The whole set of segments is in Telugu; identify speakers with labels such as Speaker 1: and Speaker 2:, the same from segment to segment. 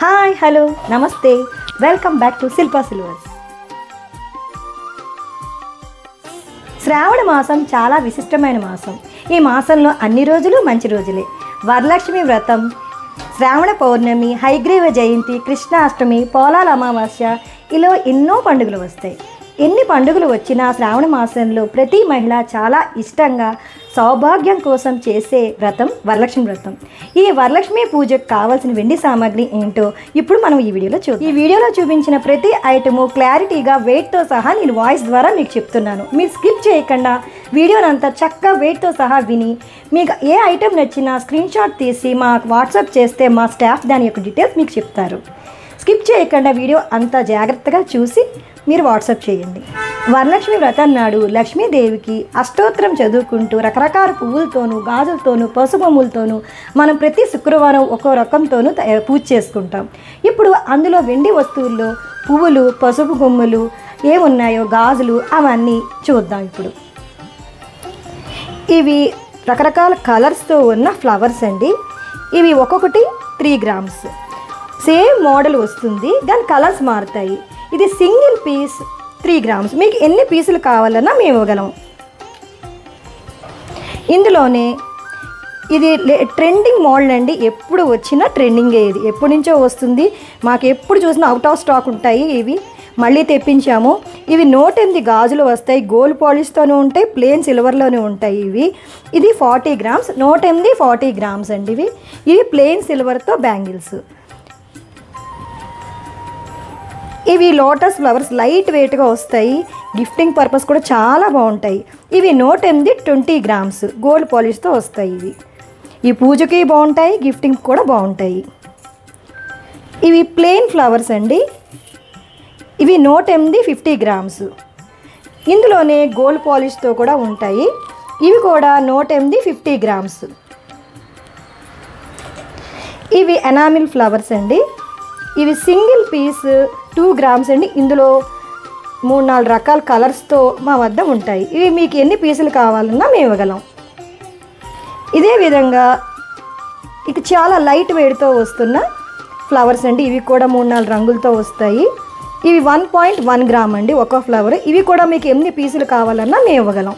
Speaker 1: హాయ్ హలో నమస్తే welcome back to Shilpa silvers Shravana మాసం చాలా విశిష్టమైన మాసం ఈ మాసంలో అన్ని రోజులు మంచి రోజులే వరలక్ష్మి వ్రతం శ్రావణ పౌర్ణమి హైగ్రీవ జయంతి కృష్ణాష్టమి పోలాల అమావాస్య ఇలా ఎన్నో పండుగలు వస్తాయి ఎన్ని పండుగలు వచ్చినా శ్రావణ మాసంలో ప్రతి మహిళ చాలా ఇష్టంగా సౌభాగ్యం కోసం చేసే వ్రతం వరలక్ష్మి వ్రతం ఈ వరలక్ష్మి పూజకు కావాల్సిన వెండి సామాగ్రి ఏంటో ఇప్పుడు మనం ఈ వీడియోలో చూద్దాం ఈ వీడియోలో చూపించిన ప్రతి ఐటము క్లారిటీగా వెయిట్తో సహా నేను వాయిస్ ద్వారా మీకు చెప్తున్నాను మీరు స్కిప్ చేయకుండా వీడియోనంతా చక్కగా వెయిట్తో సహా విని మీకు ఏ ఐటెం నచ్చినా స్క్రీన్ షాట్ తీసి మాకు వాట్సాప్ చేస్తే మా స్టాఫ్ దాని యొక్క డీటెయిల్స్ మీకు చెప్తారు స్కిప్ చేయకుండా వీడియో అంతా జాగ్రత్తగా చూసి మీరు వాట్సాప్ చేయండి వరలక్ష్మి వ్రతం నాడు లక్ష్మీదేవికి అష్టోత్తరం చదువుకుంటూ రకరకాల పువ్వులతోనూ గాజులతోనూ పసుబొమ్ములతోనూ మనం ప్రతి శుక్రవారం ఒక్కో రకంతోనూ తయ- పూజ చేసుకుంటాం ఇప్పుడు అందులో వెండి వస్తువుల్లో పువ్వులు పసుపు కొమ్ములు ఏమున్నాయో గాజులు అవన్నీ చూద్దాం ఇప్పుడు ఇవి రకరకాల కలర్స్తో ఉన్న ఫ్లవర్స్ అండి ఇవి ఒక్కొక్కటి త్రీ గ్రామ్స్ సేమ్ మోడల్ వస్తుంది దాని కలర్స్ మారుతాయి ఇది సింగిల్ పీస్ త్రీ గ్రామ్స్ మీకు ఎన్ని పీసులు కావాలన్నా మేము ఇవ్వగలం ఇందులోనే ఇది లే- ట్రెండింగ్ మోడల్ అండి ఎప్పుడు వచ్చినా ట్రెండింగ్ ఇది ఎప్పటి నుంచో వస్తుంది మాకు ఎప్పుడు చూసినా అవుట్ ఆఫ్ స్టాక్ ఉంటాయి ఇవి మళ్ళీ తెప్పించాము ఇవి నూట ఎనిమిది గాజులు వస్తాయి గోల్డ్ పాలిష్తోనూ ఉంటాయి ప్లేన్ సిల్వర్లోనే ఉంటాయి ఇవి ఇది ఫార్టీ గ్రామ్స్ నూట ఎనిమిది ఫార్టీ గ్రామ్స్ అండి ఇవి ఇవి ప్లేన్ సిల్వర్తో బ్యాంగిల్స్ ఇవి లోటస్ ఫ్లవర్స్ లైట్ వెయిట్గా వస్తాయి గిఫ్టింగ్ పర్పస్ కూడా చాలా బాగుంటాయి ఇవి నూట ఎనిమిది ట్వంటీ గ్రామ్స్ గోల్డ్ పాలిష్తో వస్తాయి ఇవి ఈ పూజకి బాగుంటాయి గిఫ్టింగ్ కూడా బాగుంటాయి ఇవి ప్లెయిన్ ఫ్లవర్స్ అండి ఇవి నూట ఎనిమిది ఫిఫ్టీ గ్రామ్స్ ఇందులోనే గోల్డ్ పాలిష్తో కూడా ఉంటాయి ఇవి కూడా నూట ఎనిమిది ఫిఫ్టీ గ్రామ్స్ ఇవి ఎనామిల్ ఫ్లవర్స్ అండి ఇవి సింగిల్ పీస్ టూ గ్రామ్స్ అండి ఇందులో మూడు నాలుగు రకాల కలర్స్తో మా వద్ద ఉంటాయి ఇవి మీకు ఎన్ని పీసులు కావాలన్నా మేము ఇవ్వగలం ఇదే విధంగా ఇక చాలా లైట్ వెయిట్తో వస్తున్న ఫ్లవర్స్ అండి ఇవి కూడా మూడు నాలుగు రంగులతో వస్తాయి ఇవి వన్ పాయింట్ వన్ గ్రామ్ అండి ఒక ఫ్లవర్ ఇవి కూడా మీకు ఎన్ని పీసులు కావాలన్నా మేము ఇవ్వగలం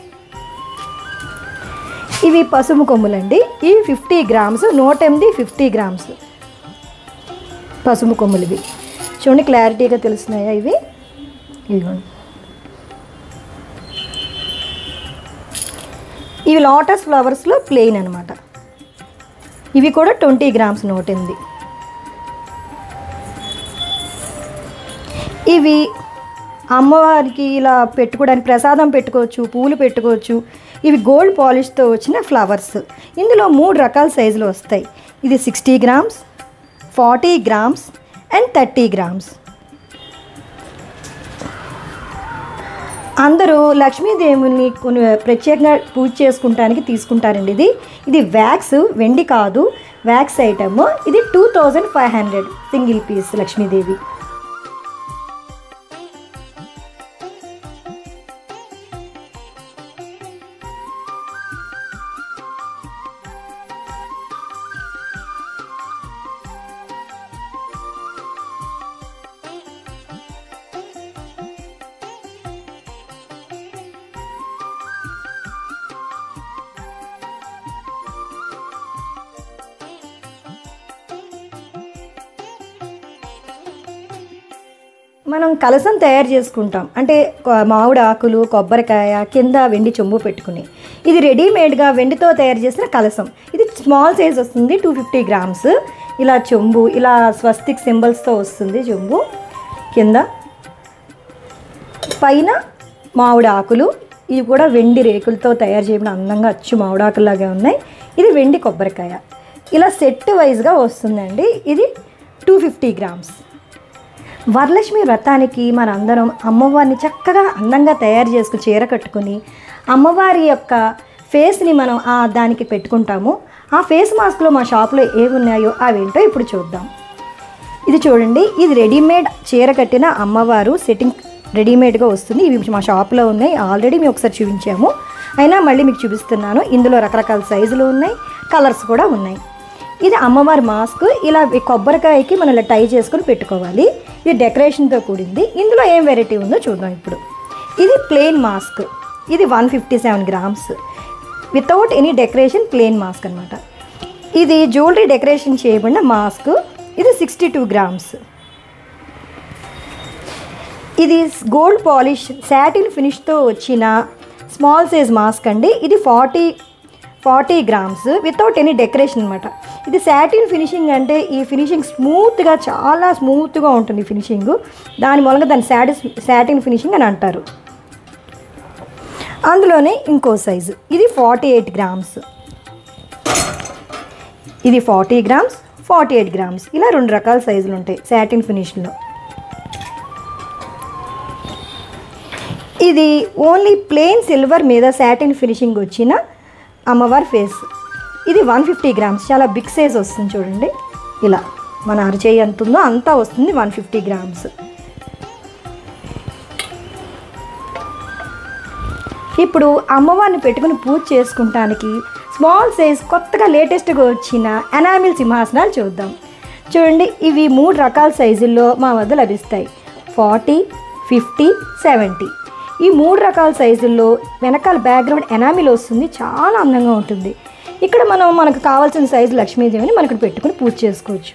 Speaker 1: ఇవి పసుపు కొమ్ములండి ఇవి ఫిఫ్టీ గ్రామ్స్ నూట ఎనిమిది ఫిఫ్టీ గ్రామ్స్ పసుపు కొమ్ములు ఇవి చూడండి క్లారిటీగా తెలుస్తున్నాయా ఇవి ఇదిగోండి ఇవి లోటస్ ఫ్లవర్స్లో ప్లెయిన్ అనమాట ఇవి కూడా ట్వంటీ గ్రామ్స్ నూట ఎనిమిది ఇవి అమ్మవారికి ఇలా పెట్టుకోవడానికి ప్రసాదం పెట్టుకోవచ్చు పూలు పెట్టుకోవచ్చు ఇవి గోల్డ్ పాలిష్తో వచ్చిన ఫ్లవర్స్ ఇందులో మూడు రకాల సైజులు వస్తాయి ఇది sixty grams forty grams and thirty grams అందరూ లక్ష్మీదేవుని కొన్ని ప్రత్యేకంగా పూజ చేసుకుంటానికి తీసుకుంటారండి ఇది ఇది వ్యాక్స్ వెండి కాదు వ్యాక్స్ ఐటమ్ ఇది two thousand five hundred single piece Lakshmidevi మనం కలసం తయారు చేసుకుంటాం అంటే కొ- మామిడి ఆకులు కొబ్బరికాయ కింద వెండి చెంబు పెట్టుకుని ఇది రెడీమేడ్గా వెండితో తయారు చేసిన కలసం ఇది స్మాల్ సైజ్ వస్తుంది టూ ఫిఫ్టీ గ్రామ్స్ ఇలా చెంబు ఇలా స్వస్తిక్ సింబల్స్తో వస్తుంది చెంబు కింద పైన మామిడి ఆకులు ఇవి కూడా వెండి రేకులతో తయారు చేయబడిన అందంగా అచ్చు మామిడి ఆకుల్లాగే ఉన్నాయి ఇది వెండి కొబ్బరికాయ ఇలా సెట్ వైజ్గా వస్తుందండి ఇది టూ ఫిఫ్టీ గ్రామ్స్ వరలక్ష్మి వ్రతానికి మనందరం అమ్మవారిని చక్కగా అందంగా తయారు చేసుకుని చీర కట్టుకుని అమ్మవారి యొక్క ఫేస్ని మనం ఆ దానికి పెట్టుకుంటాము ఆ ఫేస్ మాస్క్లో మా షాప్లో ఏవి ఉన్నాయో అవేంటో ఇప్పుడు చూద్దాం ఇది చూడండి ఇది రెడీమేడ్ చీర కట్టిన అమ్మవారు సెట్టింగ్ రెడీమేడ్గా వస్తుంది ఇవి మా షాప్లో ఉన్నాయి ఆల్రెడీ మేము ఒకసారి చూపించాము అయినా మళ్ళీ మీకు చూపిస్తున్నాను ఇందులో రకరకాల సైజులు ఉన్నాయి కలర్స్ కూడా ఉన్నాయి ఇది అమ్మవారి మాస్క్ ఇలా ఈ కొబ్బరికాయకి మనం ఇలా టై చేసుకొని పెట్టుకోవాలి ఇది డెకరేషన్తో కూడింది ఇందులో ఏం వెరైటీ ఉందో చూద్దాం ఇప్పుడు ఇది ప్లెయిన్ మాస్క్ ఇది one fifty seven grams without any decoration plain mask అనమాట ఇది జ్యువెలరీ డెకరేషన్ చేయబడిన మాస్క్ ఇది సిక్స్టీ టూ గ్రామ్స్ ఇది గోల్డ్ పాలిష్ శాటిన్ ఫినిష్తో వచ్చిన స్మాల్ సైజ్ మాస్క్ అండి ఇది forty forty grams without any decoration అనమాట ఇది శాటిన్ ఫినిషింగ్ అంటే ఈ ఫినిషింగ్ స్మూత్గా చాలా స్మూత్గా ఉంటుంది ఫినిషింగ్ దాని మూలంగా దాన్ని శాటిస్ శాటిన్ ఫినిషింగ్ అని అంటారు అందులోనే ఇంకో సైజు ఇది ఫార్టీ ఎయిట్ గ్రామ్స్ ఇది forty grams forty eight grams ఇలా రెండు రకాల సైజులు ఉంటాయి శాటిన్ ఫినిష్లో ఇది ఓన్లీ ప్లెయిన్ సిల్వర్ మీద శాటిన్ ఫినిషింగ్ వచ్చిన అమ్మవారి ఫేస్ ఇది వన్ ఫిఫ్టీ గ్రామ్స్ చాలా బిగ్ సైజ్ వస్తుంది చూడండి ఇలా మన అరచేయి ఎంత ఉందో అంతా వస్తుంది వన్ ఫిఫ్టీ గ్రామ్స్ ఇప్పుడు అమ్మవారిని పెట్టుకుని పూజ చేసుకుంటానికి స్మాల్ సైజ్ కొత్తగా లేటెస్ట్గా వచ్చిన ఎనామిల్ సింహాసనాలు చూద్దాం చూడండి ఇవి మూడు రకాల సైజుల్లో మా వద్ద లభిస్తాయి ఫార్టీ ఫిఫ్టీ సెవెంటీ ఈ మూడు రకాల సైజుల్లో వెనకాల బ్యాక్గ్రౌండ్ ఎనామిల్ వస్తుంది చాలా అందంగా ఉంటుంది ఇక్కడ మనం మనకు కావాల్సిన సైజు లక్ష్మీదేవిని మనం ఇక్కడ పెట్టుకుని పూజ చేసుకోవచ్చు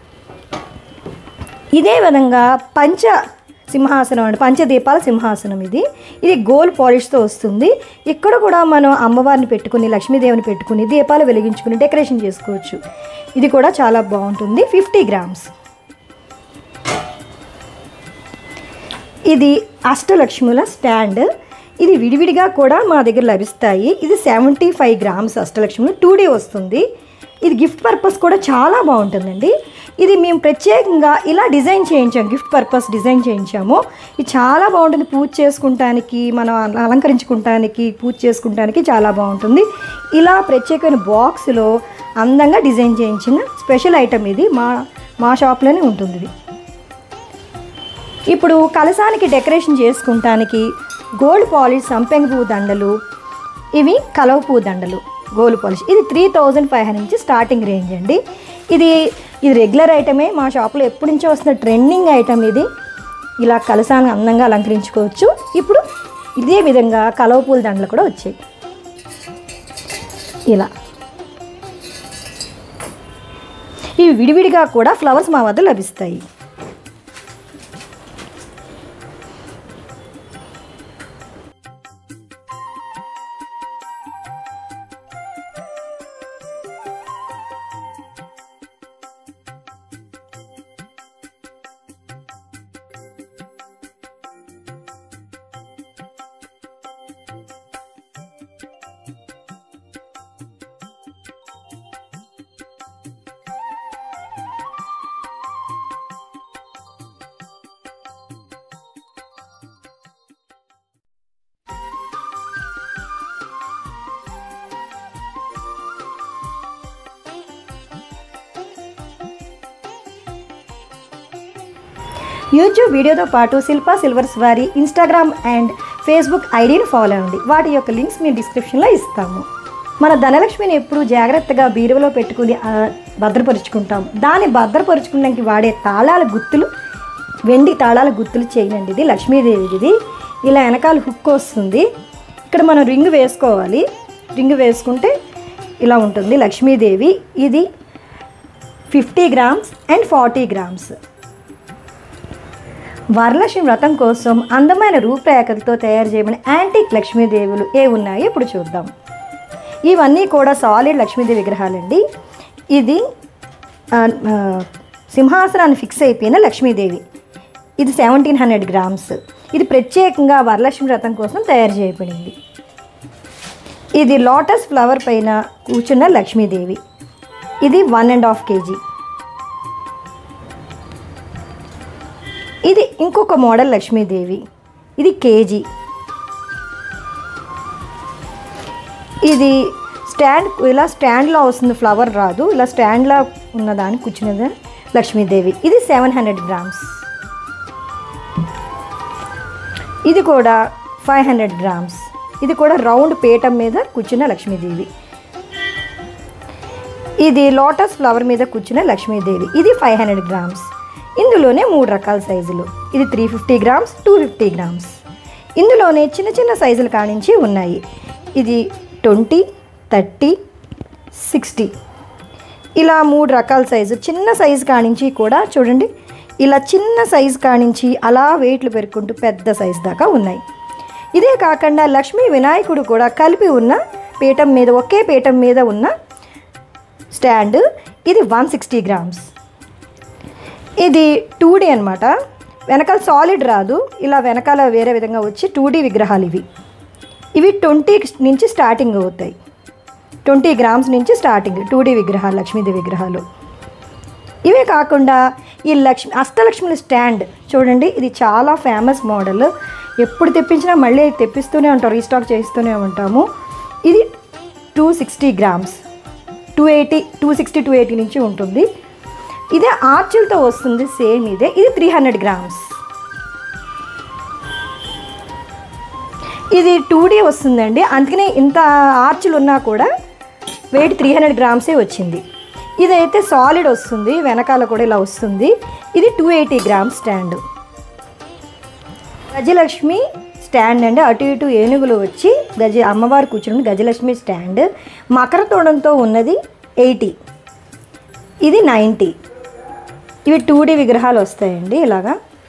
Speaker 1: ఇదే విధంగా పంచ సింహాసనం అండి పంచదీపాల సింహాసనం ఇది ఇది గోల్డ్ పాలిష్తో వస్తుంది ఇక్కడ కూడా మనం అమ్మవారిని పెట్టుకుని లక్ష్మీదేవిని పెట్టుకుని దీపాలు వెలిగించుకుని డెకరేషన్ చేసుకోవచ్చు ఇది కూడా చాలా బాగుంటుంది ఫిఫ్టీ గ్రామ్స్ ఇది అష్టలక్ష్ముల స్టాండ్ ఇది విడివిడిగా కూడా మా దగ్గర లభిస్తాయి ఇది సెవెంటీ ఫైవ్ గ్రామ్స్ అష్టలక్ష్ములు టూ డే వస్తుంది ఇది గిఫ్ట్ పర్పస్ కూడా చాలా బాగుంటుందండి ఇది మేము ప్రత్యేకంగా ఇలా డిజైన్ చేయించాం గిఫ్ట్ పర్పస్ డిజైన్ చేయించాము ఇది చాలా బాగుంటుంది పూజ చేసుకుంటానికి మనం అలంకరించుకుంటానికి పూజ చేసుకుంటానికి చాలా బాగుంటుంది ఇలా ప్రత్యేకమైన బాక్స్లో అందంగా డిజైన్ చేయించిన స్పెషల్ ఐటమ్ ఇది మా మా షాప్లోనే ఉంటుంది ఇది ఇప్పుడు కలసానికి డెకరేషన్ చేసుకుంటానికి గోల్డ్ పాలిష్ సంపెంగ పువ్వు దండలు ఇవి కలవ పువ్వు దండలు గోల్డ్ పాలిష్ ఇది త్రీ థౌజండ్ ఫైవ్ హండ్రెడ్ నుంచి స్టార్టింగ్ రేంజ్ అండి ఇది ఇది రెగ్యులర్ ఐటమే మా షాప్లో ఎప్పటి నుంచో వస్తున్న ట్రెండింగ్ ఐటమ్ ఇది ఇలా కలసాన్ని అందంగా అలంకరించుకోవచ్చు ఇప్పుడు ఇదే విధంగా కలవ పూల దండలు కూడా వచ్చాయి ఇలా ఇవి విడివిడిగా కూడా ఫ్లవర్స్ మా వద్ద లభిస్తాయి యూట్యూబ్ వీడియోతో పాటు శిల్పా సిల్వర్స్ వారి ఇన్స్టాగ్రామ్ అండ్ ఫేస్బుక్ ఐడిని ఫాలో అవ్వండి వాటి యొక్క లింక్స్ మేము డిస్క్రిప్షన్లో ఇస్తాము మన ధనలక్ష్మిని ఎప్పుడు జాగ్రత్తగా బీరువలో పెట్టుకుని ఆ, భద్రపరుచుకుంటాం దాన్ని భద్రపరుచుకోవడానికి వాడే తాళాల గుర్తులు వెండి తాళాల గుర్తులు చేయనండి ఇది లక్ష్మీదేవిది ఇది ఇలా వెనకాల హుక్ వస్తుంది ఇక్కడ మనం రింగ్ వేసుకోవాలి రింగ్ వేసుకుంటే ఇలా ఉంటుంది లక్ష్మీదేవి ఇది fifty grams and forty grams Varalakshmi వ్రతం కోసం అందమైన రూపురేఖలతో తయారు చేయబడిన యాంటిక్ లక్ష్మీదేవులు ఏ ఉన్నాయో ఇప్పుడు చూద్దాం ఇవన్నీ కూడా సాలిడ్ లక్ష్మీదేవి విగ్రహాలండి ఇది ఆ, ఆ, సింహాసనాన్ని ఫిక్స్ అయిపోయిన లక్ష్మీదేవి ఇది సెవెంటీన్ హండ్రెడ్ గ్రామ్స్ ఇది ప్రత్యేకంగా వరలక్ష్మి వ్రతం కోసం తయారు చేయబడింది ఇది లోటస్ ఫ్లవర్ పైన కూర్చున్న లక్ష్మీదేవి ఇది వన్ అండ్ హాఫ్ కేజీ ఇది ఇంకొక మోడల్ లక్ష్మీదేవి ఇది కేజీ ఇది స్టాండ్ ఇలా స్టాండ్లో వస్తుంది ఫ్లవర్ రాదు ఇలా స్టాండ్లో ఉన్నదాన్ని కూర్చున్నది లక్ష్మీదేవి ఇది సెవెన్ హండ్రెడ్ గ్రామ్స్ ఇది కూడా ఫైవ్ హండ్రెడ్ గ్రామ్స్ ఇది కూడా రౌండ్ పీఠం మీద కూర్చున్న లక్ష్మీదేవి ఇది లోటస్ ఫ్లవర్ మీద కూర్చున్న లక్ష్మీదేవి ఇది ఫైవ్ హండ్రెడ్ గ్రామ్స్ ఇందులోనే మూడు రకాల సైజులు ఇది three fifty grams two fifty grams ఇందులోనే చిన్న చిన్న సైజులు కానించి ఉన్నాయి ఇది ట్వంటీ థర్టీ సిక్స్టీ ఇలా మూడు రకాల సైజు చిన్న సైజు కానించి కూడా చూడండి ఇలా చిన్న సైజు కానించి అలా వెయిట్లు పెరుక్కుంటూ పెద్ద సైజు దాకా ఉన్నాయి ఇదే కాకుండా లక్ష్మీ వినాయకుడు కూడా కలిపి ఉన్న పీఠం మీద ఒకే పీఠం మీద ఉన్న స్టాండ్ ఇది వన్ సిక్స్టీ గ్రామ్స్ ఇది టూ డీ అనమాట వెనకాల సాలిడ్ రాదు ఇలా వెనకాల వేరే విధంగా వచ్చి టూ డీ విగ్రహాలు ఇవి ఇవి ట్వంటీ నుంచి స్టార్టింగ్ అవుతాయి ట్వంటీ గ్రామ్స్ నుంచి స్టార్టింగ్ టూ డీ విగ్రహాలు లక్ష్మీదేవి విగ్రహాలు ఇవే కాకుండా ఈ లక్ష్మి అష్టలక్ష్ముల స్టాండ్ చూడండి ఇది చాలా ఫేమస్ మోడల్ ఎప్పుడు తెప్పించినా మళ్ళీ తెప్పిస్తూనే ఉంటాం రీస్టాక్ చేస్తూనే ఉంటాము ఇది two sixty grams two eighty two sixty two eighty నుంచి ఉంటుంది ఇదే ఆర్చులతో వస్తుంది సేమ్ ఇదే ఇది త్రీ హండ్రెడ్ గ్రామ్స్ ఇది టూ డీ వస్తుందండి అందుకనే ఇంత ఆర్చులు ఉన్నా కూడా వెయిట్ త్రీ హండ్రెడ్ గ్రామ్సే వచ్చింది ఇదైతే సాలిడ్ వస్తుంది వెనకాల కూడా ఇలా వస్తుంది ఇది two eighty grams stand Gajalakshmi stand అండి అటు ఇటు ఏనుగులు వచ్చి గజ అమ్మవారు కూర్చుని గజలక్ష్మి స్టాండ్ మకర తోడంతో ఉన్నది ఎయిటీ ఇది నైంటీ ఇవి టూ డీ విగ్రహాలు వస్తాయండి ఇలాగా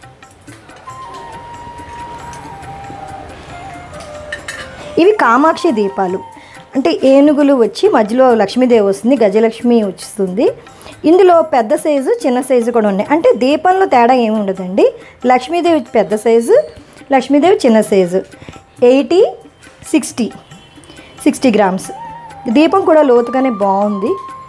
Speaker 1: ఇవి కామాక్షి దీపాలు అంటే ఏనుగులు వచ్చి మధ్యలో లక్ష్మీదేవి వస్తుంది గజలక్ష్మి వస్తుంది ఇందులో పెద్ద సైజు చిన్న సైజు కూడా ఉన్నాయి అంటే దీపంలో తేడా ఏమి ఉండదండి లక్ష్మీదేవి పెద్ద సైజు లక్ష్మీదేవి చిన్న size eighty sixty sixty grams దీపం కూడా లోతుగానే బాగుంది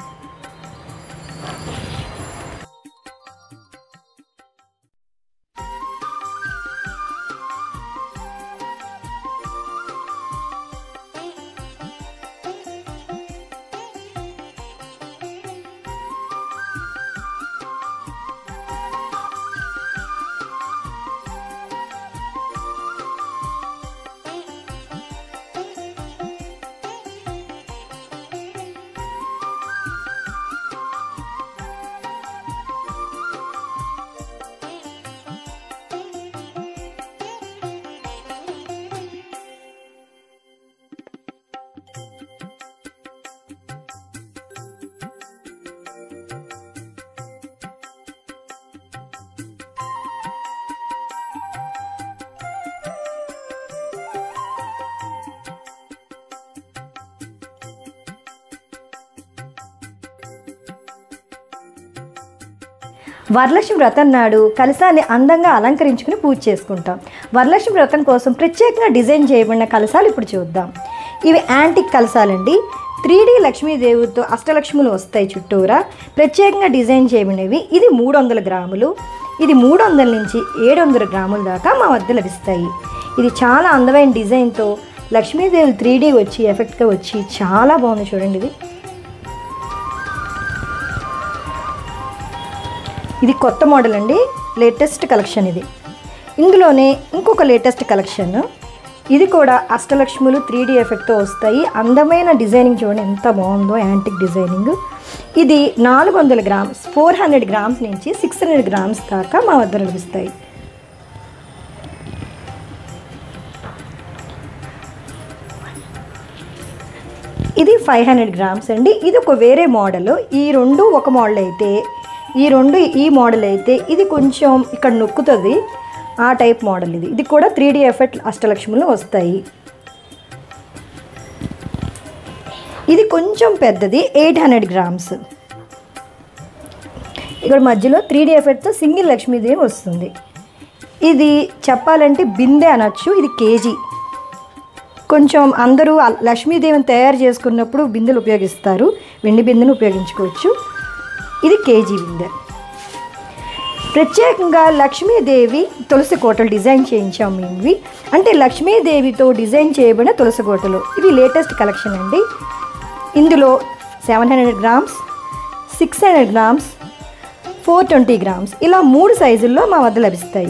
Speaker 1: వరలక్ష్మి వ్రతం నాడు కలశాన్ని అందంగా అలంకరించుకుని పూజ చేసుకుంటాం వరలక్ష్మి వ్రతం కోసం ప్రత్యేకంగా డిజైన్ చేయబడిన కలశాలు ఇప్పుడు చూద్దాం ఇవి యాంటిక్ కలశాలండి త్రీ డీ లక్ష్మీదేవితో అష్టలక్ష్ములు వస్తాయి చుట్టూరా ప్రత్యేకంగా డిజైన్ చేయబడినవి ఇది మూడు వందల గ్రాములు ఇది మూడు వందల నుంచి ఏడు వందల గ్రాముల దాకా మా వద్ద లభిస్తాయి ఇది చాలా అందమైన డిజైన్తో లక్ష్మీదేవి త్రీ డీ వచ్చి ఎఫెక్ట్గా వచ్చి చాలా బాగుంది చూడండి ఇది ఇది కొత్త మోడల్ అండి లేటెస్ట్ కలెక్షన్ ఇది ఇందులోనే ఇంకొక లేటెస్ట్ కలెక్షన్ ఇది కూడా అష్టలక్ష్ములు త్రీ డీ ఎఫెక్ట్తో వస్తాయి అందమైన డిజైనింగ్ చూడండి ఎంత బాగుందో యాంటిక్ డిజైనింగ్ ఇది నాలుగు వందల గ్రామ్స్ ఫోర్ హండ్రెడ్ గ్రామ్స్ నుంచి సిక్స్ హండ్రెడ్ గ్రామ్స్ దాకా మా వద్ద లభిస్తాయి ఇది ఫైవ్ హండ్రెడ్ గ్రామ్స్ అండి ఇది ఒక వేరే మోడల్ ఈ రెండు ఒక మోడల్ అయితే ఈ రెండు ఈ మోడల్ అయితే ఇది కొంచెం ఇక్కడ నొక్కుతుంది ఆ టైప్ మోడల్ ఇది ఇది కూడా త్రీ డీ ఎఫెక్ట్ అష్టలక్ష్ములు వస్తాయి ఇది కొంచెం పెద్దది ఎయిట్ హండ్రెడ్ గ్రామ్స్ ఇక్కడ మధ్యలో త్రీ డీ ఎఫెక్ట్తో సింగిల్ లక్ష్మీదేవి వస్తుంది ఇది చెప్పాలంటే బిందె అనొచ్చు ఇది కేజీ కొంచెం అందరూ ఆ లక్ష్మీదేవిని తయారు చేసుకున్నప్పుడు బిందెలు ఉపయోగిస్తారు వెండి బిందెను ఉపయోగించుకోవచ్చు ఇది కేజీ బిందె ప్రత్యేకంగా లక్ష్మీదేవి తులసి కోటలు డిజైన్ చేయించాం మేము ఇవి అంటే లక్ష్మీదేవితో డిజైన్ చేయబడిన తులసి కోటలు ఇవి లేటెస్ట్ కలెక్షన్ అండి ఇందులో seven hundred grams six hundred grams four twenty grams ఇలా మూడు సైజుల్లో మా వద్ద లభిస్తాయి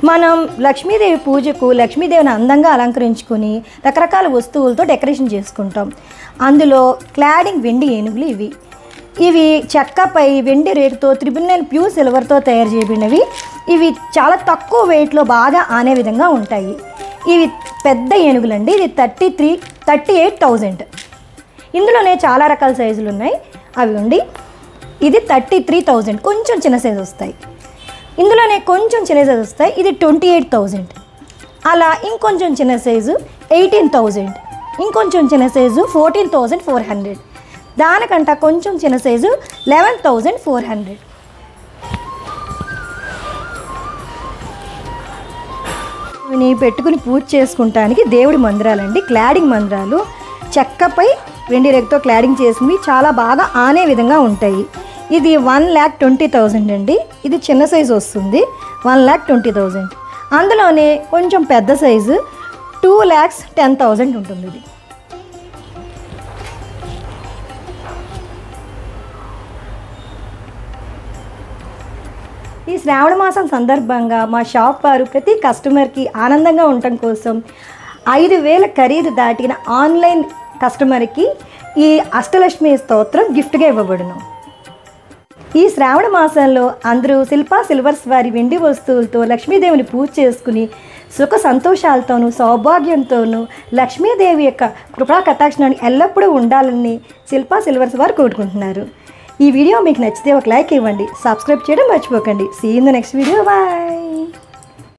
Speaker 1: మనం లక్ష్మీదేవి పూజకు లక్ష్మీదేవిని అందంగా అలంకరించుకుని రకరకాల వస్తువులతో డెకరేషన్ చేసుకుంటాం అందులో క్లాడింగ్ వెండి ఏనుగులు ఇవి ఇవి చెక్కపై వెండి రేటుతో త్రిబుల్ నైన్ ప్యూర్ సిల్వర్తో తయారు చేయబడినవి ఇవి చాలా తక్కువ వెయిట్లో బాగా ఆనే విధంగా ఉంటాయి ఇవి పెద్ద ఏనుగులండి ఇది thirty three thirty eight thousand ఇందులోనే చాలా రకాల సైజులు ఉన్నాయి అవి ఉండి ఇది థర్టీ త్రీ థౌజండ్ కొంచెం చిన్న సైజు వస్తాయి ఇందులోనే కొంచెం చిన్న సైజు వస్తాయి ఇది ట్వంటీ ఎయిట్ థౌజండ్ అలా ఇంకొంచెం చిన్న సైజు ఎయిటీన్ థౌజండ్ ఇంకొంచెం చిన్న size fourteen thousand four hundred దానికంట కొంచెం చిన్న size eleven thousand four hundred ఇవి పెట్టుకుని పూజ చేసుకుంటానికి దేవుడి మందిరాలండి క్లాడింగ్ మందిరాలు చెక్కపై వెండి రేగుతో క్లాడింగ్ చేసినవి చాలా బాగా ఆనే విధంగా ఉంటాయి ఇది వన్ ల్యాక్ ట్వంటీ థౌజండ్ అండి ఇది చిన్న సైజు వస్తుంది వన్ ల్యాక్ ట్వంటీ థౌజండ్ అందులోనే కొంచెం పెద్ద size two lakhs ten thousand ఉంటుంది ఇది ఈ శ్రావణ మాసం సందర్భంగా మా షాప్ వారు ప్రతి కస్టమర్కి ఆనందంగా ఉండటం కోసం ఐదు వేల ఖరీదు దాటిన ఆన్లైన్ కస్టమర్కి ఈ అష్టలక్ష్మి స్తోత్రం గిఫ్ట్గా ఇవ్వబడును ఈ శ్రావణ మాసంలో అందరూ శిల్పా సిల్వర్స్ వారి వెండి వస్తువులతో లక్ష్మీదేవిని పూజ చేసుకుని సుఖ సంతోషాలతోనూ సౌభాగ్యంతోనూ లక్ష్మీదేవి యొక్క కృపా కటాక్షణాన్ని ఎల్లప్పుడూ ఉండాలని శిల్పా సిల్వర్స్ వారు కోరుకుంటున్నారు ఈ వీడియో మీకు నచ్చితే ఒక లైక్ ఇవ్వండి సబ్స్క్రైబ్ చేయడం మర్చిపోకండి see in the next video bye